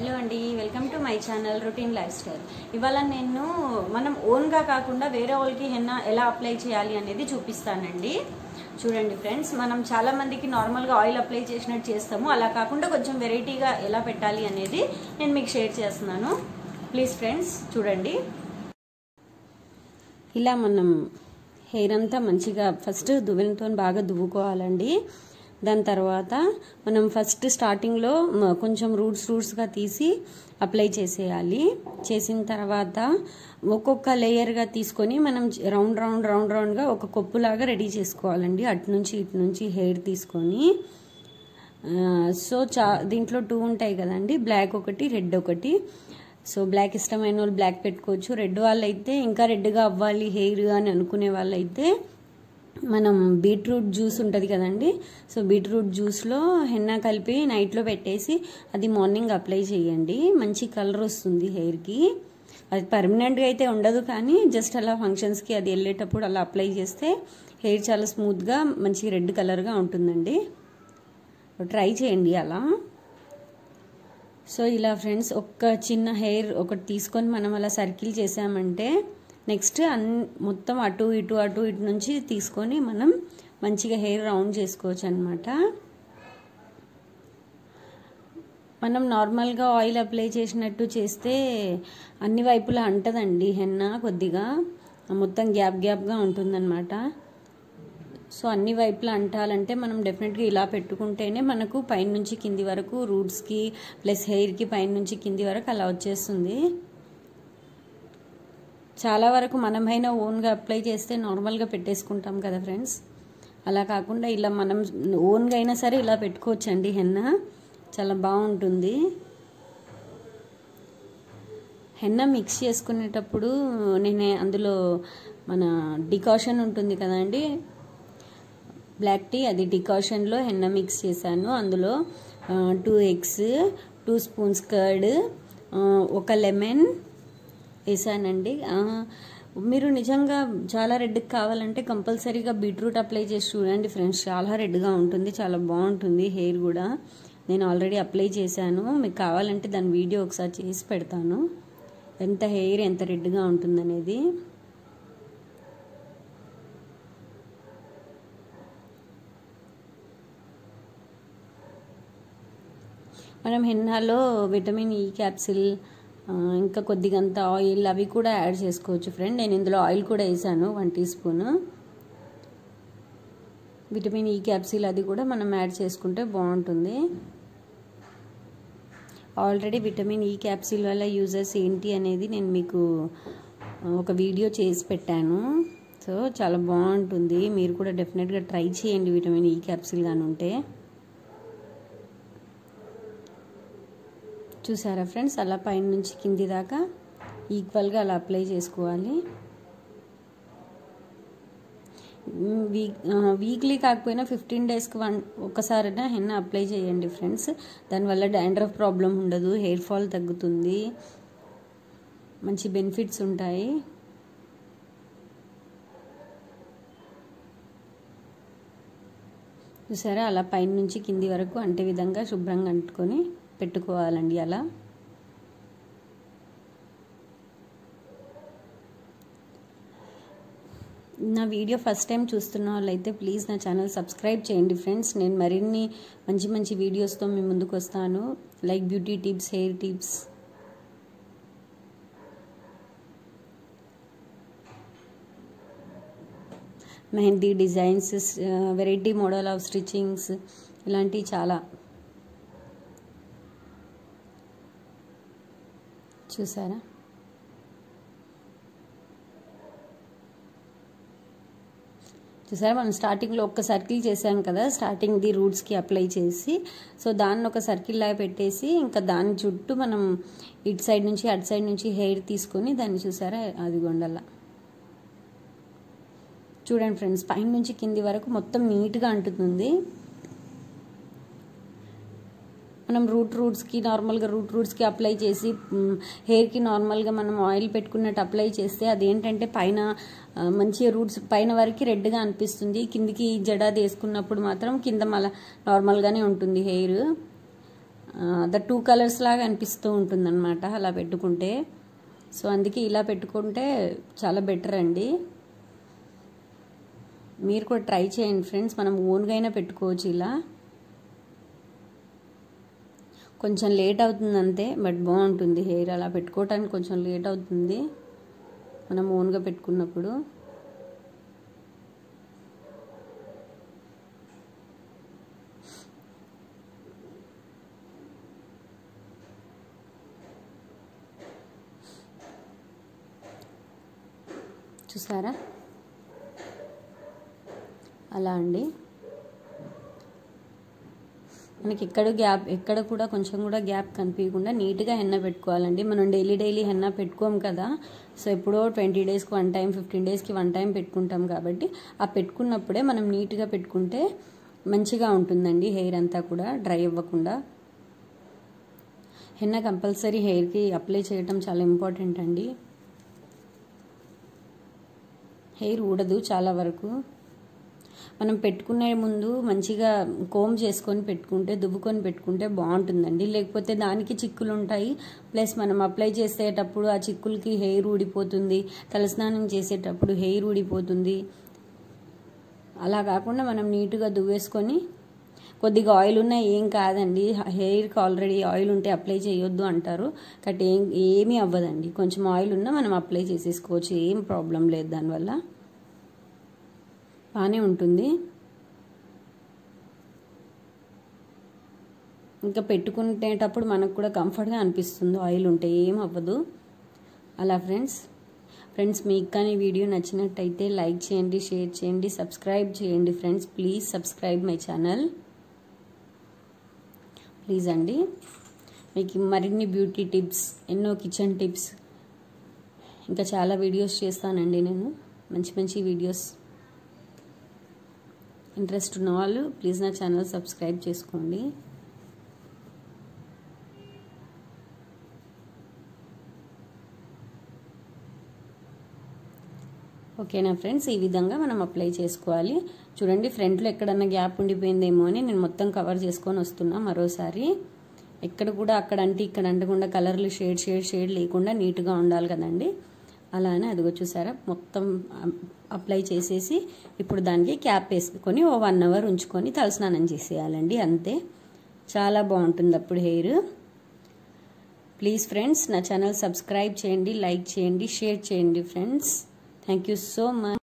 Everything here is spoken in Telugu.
హలో అండి welcome to my channel routine lifestyle ఇవాళ నేను మనం ఓన్గా కాకుండా వేరే వాళ్ళకి హెన్న ఎలా అప్లై చేయాలి అనేది చూపిస్తానండి చూడండి ఫ్రెండ్స్ మనం చాలా మందికి నార్మల్గా ఆయిల్ అప్లై చేసినట్టు చేస్తాము అలా కాకుండా కొంచెం వెరైటీగా ఎలా పెట్టాలి అనేది నేను మీకు షేర్ చేస్తున్నాను ప్లీజ్ ఫ్రెండ్స్ చూడండి ఇలా మనం హెయిర్ అంతా మంచిగా ఫస్ట్ దువ్వెనతో బాగా దువ్వుకోవాలండి దాని తర్వాత మనం ఫస్ట్ స్టార్టింగ్లో కొంచెం రూట్స్ రూట్స్గా తీసి అప్లై చేసేయాలి చేసిన తర్వాత ఒక్కొక్క లేయర్గా తీసుకొని మనం రౌండ్ రౌండ్ రౌండ్ రౌండ్గా ఒక కొప్పులాగా రెడీ చేసుకోవాలండి అటు నుంచి ఇటు నుంచి హెయిర్ తీసుకొని సో చా దీంట్లో టూ ఉంటాయి కదండి బ్లాక్ ఒకటి రెడ్ ఒకటి సో బ్లాక్ ఇష్టమైన వాళ్ళు బ్లాక్ పెట్టుకోవచ్చు రెడ్ వాళ్ళైతే ఇంకా రెడ్గా అవ్వాలి హెయిర్ అని అనుకునే వాళ్ళైతే మనం బీట్రూట్ జ్యూస్ ఉంటుంది కదండి సో బీట్రూట్ జ్యూస్లో హెన్నా కలిపి నైట్లో పెట్టేసి అది మార్నింగ్ అప్లై చేయండి మంచి కలర్ వస్తుంది హెయిర్కి అది పర్మనెంట్గా అయితే ఉండదు కానీ జస్ట్ అలా ఫంక్షన్స్కి అది వెళ్ళేటప్పుడు అలా అప్లై చేస్తే హెయిర్ చాలా స్మూత్గా మంచి రెడ్ కలర్గా ఉంటుందండి ట్రై చేయండి అలా సో ఇలా ఫ్రెండ్స్ ఒక్క చిన్న హెయిర్ ఒకటి తీసుకొని మనం అలా సర్కిల్ చేసామంటే నెక్స్ట్ అన్ మొత్తం అటు ఇటు అటు ఇటు నుంచి తీసుకొని మనం మంచిగా హెయిర్ రౌండ్ చేసుకోవచ్చు అనమాట మనం నార్మల్గా ఆయిల్ అప్లై చేసినట్టు చేస్తే అన్ని వైపులా అంటదండి హెన్న కొద్దిగా మొత్తం గ్యాప్ గ్యాప్గా ఉంటుందన్నమాట సో అన్ని వైపులా అంటాలంటే మనం డెఫినెట్గా ఇలా పెట్టుకుంటేనే మనకు పైనుంచి కింది వరకు రూట్స్కి ప్లస్ హెయిర్కి పైనుంచి కింది వరకు అలా వచ్చేస్తుంది చాలా వరకు మనమైనా ఓన్గా అప్లై చేస్తే నార్మల్గా పెట్టేసుకుంటాం కదా ఫ్రెండ్స్ అలా కాకుండా ఇలా మనం ఓన్గా అయినా సరే ఇలా పెట్టుకోవచ్చండి హెన్న చాలా బాగుంటుంది హెన్న మిక్స్ చేసుకునేటప్పుడు నేను అందులో మన డికాషన్ ఉంటుంది కదండి బ్లాక్ టీ అది డికాషన్లో హెన్న మిక్స్ చేశాను అందులో two eggs two spoons curd ఒక లెమన్ వేసానండి మీరు నిజంగా చాలా రెడ్కి కావాలంటే కంపల్సరీగా బీట్రూట్ అప్లై చేసి చూడండి ఫ్రెండ్స్ చాలా రెడ్గా ఉంటుంది చాలా బాగుంటుంది హెయిర్ కూడా నేను ఆల్రెడీ అప్లై చేశాను మీకు కావాలంటే దాని వీడియో ఒకసారి చేసి పెడతాను ఎంత హెయిర్ ఎంత రెడ్గా ఉంటుందనేది మనం హెన్నాలో విటమిన్ ఈ క్యాప్సిల్ ఇంకా కొద్దిగంత ఆయిల్ అవి కూడా యాడ్ చేసుకోవచ్చు ఫ్రెండ్ నేను ఇందులో ఆయిల్ కూడా వేసాను one teaspoon vitamin E capsule అది కూడా మనం యాడ్ చేసుకుంటే బాగుంటుంది ఆల్రెడీ విటమిన్ ఈ క్యాప్సిల్ వల్ల యూజెస్ ఏంటి అనేది నేను మీకు ఒక వీడియో చేసి పెట్టాను సో చాలా బాగుంటుంది మీరు కూడా డెఫినెట్గా ట్రై చేయండి విటమిన్ ఈ క్యాప్సిల్ కానీ ఉంటే చూసారా ఫ్రెండ్స్ అలా పైన నుంచి కింది దాకా ఈక్వల్గా అలా అప్లై చేసుకోవాలి వీక్ వీక్లీ కాకపోయినా ఫిఫ్టీన్ డేస్కి వన్ ఒక్కసారైనా హెన్న అప్లై చేయండి ఫ్రెండ్స్ దానివల్ల డాండ్రఫ్ ప్రాబ్లం ఉండదు హెయిర్ ఫాల్ తగ్గుతుంది మంచి బెనిఫిట్స్ ఉంటాయి చూసారా అలా పైన నుంచి కింది వరకు అంటే విధంగా శుభ్రంగా అంటుకొని పెట్టుకోవాలండి అలా నా వీడియో ఫస్ట్ టైం చూస్తున్న వాళ్ళైతే ప్లీజ్ నా ఛానల్ సబ్స్క్రైబ్ చేయండి ఫ్రెండ్స్ నేను మరిన్ని మంచి మంచి వీడియోస్తో మీ ముందుకు వస్తాను like beauty tips hair tips mehndi designs variety model of stitchings ఇలాంటివి చాలా చూసారా చూసారా మనం స్టార్టింగ్లో ఒక్క సర్కిల్ చేసాం కదా స్టార్టింగ్ది రూట్స్కి అప్లై చేసి సో దాన్ని ఒక సర్కిల్ లాగా పెట్టేసి ఇంకా దాని చుట్టూ మనం ఇటు సైడ్ నుంచి అటు సైడ్ నుంచి హెయిర్ తీసుకొని దాన్ని చూసారా అది గొండల చూడండి ఫ్రెండ్స్ పైన నుంచి కింది వరకు మొత్తం నీట్గా అంటుతుంది మనం రూట్ రూట్స్కి నార్మల్గా రూట్ రూట్స్కి అప్లై చేసి హెయిర్కి నార్మల్గా మనం ఆయిల్ పెట్టుకున్నట్టు అప్లై చేస్తే అదేంటంటే పైన మంచి రూట్స్ పైన వరకు రెడ్గా అనిపిస్తుంది కిందికి జడ వేసుకున్నప్పుడు మాత్రం కింద మళ్ళీ నార్మల్గానే ఉంటుంది హెయిర్ ద టూ కలర్స్ లాగా అనిపిస్తూ ఉంటుందన్నమాట అలా పెట్టుకుంటే సో అందుకే ఇలా పెట్టుకుంటే చాలా బెటర్ అండి మీరు కూడా ట్రై చేయండి ఫ్రెండ్స్ మనం ఓన్గా అయినా పెట్టుకోవచ్చు ఇలా కొంచెం లేట్ అవుతుంది అంతే బట్ బాగుంటుంది హెయిర్ అలా పెట్టుకోవటానికి కొంచెం లేట్ అవుతుంది మనం ఓన్గా పెట్టుకున్నప్పుడు చూసారా అలా అండి మనకి ఎక్కడ గ్యాప్ ఎక్కడ కూడా కొంచెం కూడా గ్యాప్ కనిపించకుండా నీట్గా హెన్న పెట్టుకోవాలండి మనం డైలీ డైలీ హెన్న పెట్టుకోం కదా సో ఎప్పుడో ట్వంటీ డేస్కి వన్ టైం ఫిఫ్టీన్ డేస్కి వన్ టైం పెట్టుకుంటాం కాబట్టి ఆ పెట్టుకున్నప్పుడే మనం నీట్గా పెట్టుకుంటే మంచిగా ఉంటుందండి హెయిర్ అంతా కూడా డ్రై అవ్వకుండా హెన్న కంపల్సరీ హెయిర్కి అప్లై చేయటం చాలా ఇంపార్టెంట్ అండి హెయిర్ ఊడదు చాలా వరకు మనం పెట్టుకునే ముందు మంచిగా కోమ్ చేసుకొని పెట్టుకుంటే దువ్వుకొని పెట్టుకుంటే బాగుంటుందండి లేకపోతే దానికి చిక్కులు ఉంటాయి ప్లస్ మనం అప్లై చేసేటప్పుడు ఆ చిక్కులకి హెయిర్ ఊడిపోతుంది తలస్నానం చేసేటప్పుడు హెయిర్ ఊడిపోతుంది అలా కాకుండా మనం నీట్గా దువ్వేసుకొని కొద్దిగా ఆయిల్ ఉన్నా ఏం కాదండి హెయిర్కి ఆల్రెడీ ఆయిల్ ఉంటే అప్లై చేయొద్దు అంటారు కట్ ఏం ఏమీ అవ్వదండి కొంచెం ఆయిల్ ఉన్నా మనం అప్లై చేసేసుకోవచ్చు ఏం ప్రాబ్లం లేదు దానివల్ల బాగానే ఉంటుంది ఇంకా పెట్టుకునేటప్పుడు మనకు కూడా కంఫర్ట్గా అనిపిస్తుంది ఆయిల్ ఉంటే ఏం అవ్వదు అలా ఫ్రెండ్స్ ఫ్రెండ్స్ మీకు కానీ వీడియో నచ్చినట్టయితే లైక్ చేయండి షేర్ చేయండి సబ్స్క్రైబ్ చేయండి friends please subscribe my channel please అండి మీకు మరిన్ని బ్యూటీ టిప్స్ ఎన్నో కిచెన్ టిప్స్ ఇంకా చాలా వీడియోస్ చేస్తానండి నేను మంచి మంచి వీడియోస్ ఇంట్రెస్ట్ ఉన్న వాళ్ళు ప్లీజ్ నా ఛానల్ సబ్స్క్రైబ్ చేసుకోండి ఓకేనా ఫ్రెండ్స్ ఈ విధంగా మనం అప్లై చేసుకోవాలి చూడండి ఫ్రంట్లో ఎక్కడన్నా గ్యాప్ ఉండిపోయిందేమో అని నేను మొత్తం కవర్ చేసుకొని వస్తున్నా మరోసారి ఎక్కడ కూడా అక్కడ అంటే ఇక్కడ అంటకుండా కలర్లు షేడ్ షేడ్ షేడ్ లేకుండా నీట్గా ఉండాలి కదండి అలానే అదిగో చూసారా మొత్తం అప్లై చేసేసి ఇప్పుడు దానికి క్యాప్ వేసుకొని ఓ వన్ అవర్ ఉంచుకొని తలస్నానం చేసేయాలండి అంతే చాలా బాగుంటుంది అప్పుడు హెయిర్ ప్లీజ్ ఫ్రెండ్స్ నా ఛానల్ సబ్స్క్రైబ్ చేయండి లైక్ చేయండి షేర్ చేయండి friends thank you so much